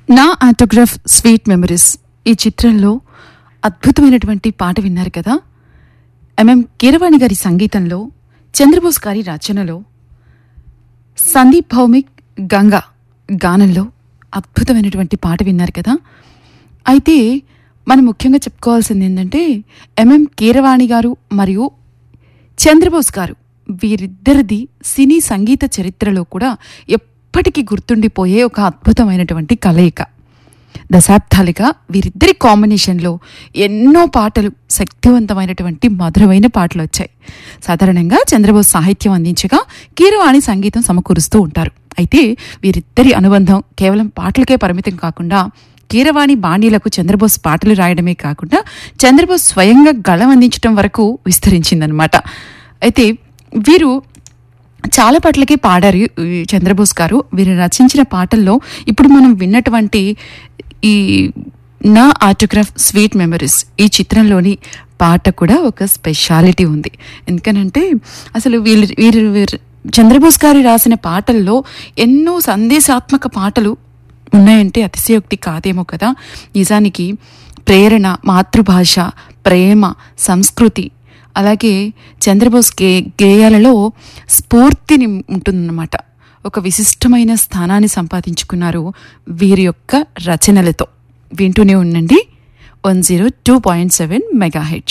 నా autograph sweet memories ఈ చిత్రంలో అద్భుతమైనటువంటి పాట విన్నారు కదా ఎంఎం కీరవాణి గారి సంగీతంలో చంద్రబోస్ గారి రచనలో సందీప్ భౌమిక్ గంగా గానంలో అద్భుతమైనటువంటి పాట విన్నారు కదా అయితే మనం ముఖ్యంగా చెప్పుకోవాల్సింది ఏంటంటే ఎంఎం కీరవాణి గారు మరియు చంద్రబోస్ గారు వీరిద్దరిది సినీ సంగీత చరిత్రలో కూడా ఎప్పటికీ గుర్తుండిపోయే ఒక అద్భుతమైనటువంటి కలయిక దశాబ్దాలుగా వీరిద్దరి కాంబినేషన్లో ఎన్నో పాటలు శక్తివంతమైనటువంటి మధురమైన పాటలు వచ్చాయి సాధారణంగా చంద్రబోస్ సాహిత్యం అందించగా కీరవాణి సంగీతం సమకూరుస్తూ ఉంటారు అయితే వీరిద్దరి అనుబంధం కేవలం పాటలకే పరిమితం కాకుండా కీరవాణి బాణీలకు చంద్రబోస్ పాటలు రాయడమే కాకుండా చంద్రబోస్ స్వయంగా గళం అందించడం వరకు విస్తరించిందనమాట అయితే వీరు చాలా పాటలకి పాడారు ఈ చంద్రబోస్ గారు వీరు రచించిన పాటల్లో ఇప్పుడు మనం విన్నటువంటి ఈ నా ఆటోగ్రాఫ్ స్వీట్ మెమరీస్ ఈ చిత్రంలోని పాట కూడా ఒక స్పెషాలిటీ ఉంది ఎందుకనంటే అసలు వీళ్ళు వీరు వీరు చంద్రబోస్ గారు రాసిన పాటల్లో ఎన్నో సందేశాత్మక పాటలు ఉన్నాయంటే అతిశయోక్తి కాదేమో కదా నిజానికి ప్రేరణ మాతృభాష ప్రేమ సంస్కృతి అలాగే చంద్రబోస్ గే గేయాలలో స్ఫూర్తిని ఉంటుందన్నమాట ఒక విశిష్టమైన స్థానాన్ని సంపాదించుకున్నారు వీరి యొక్క రచనలతో వింటూనే ఉండండి one zero two point seven mega H